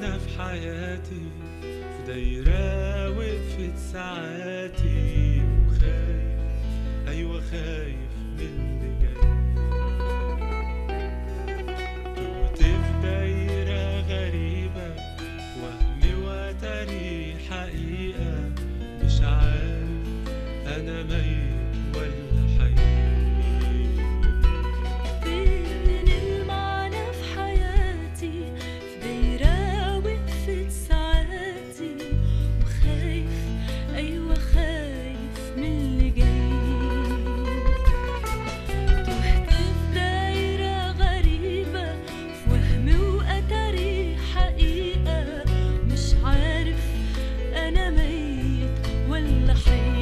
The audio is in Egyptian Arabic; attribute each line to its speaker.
Speaker 1: أنا في حياتي في دايرة وقفت ساعاتي وخايف أيوة خايف من اللي جاي توت في دايرة غريبة وهمي وتاري حقيقة مش عارف أنا ميت ولا حي
Speaker 2: فين المعنى في حياتي في دايرة وقفت ساعاتي وخايف أيوة خايف من اللي جاي تهت في دايرة غريبة في وهم وأتاري حقيقة مش عارف أنا ميت ولا حي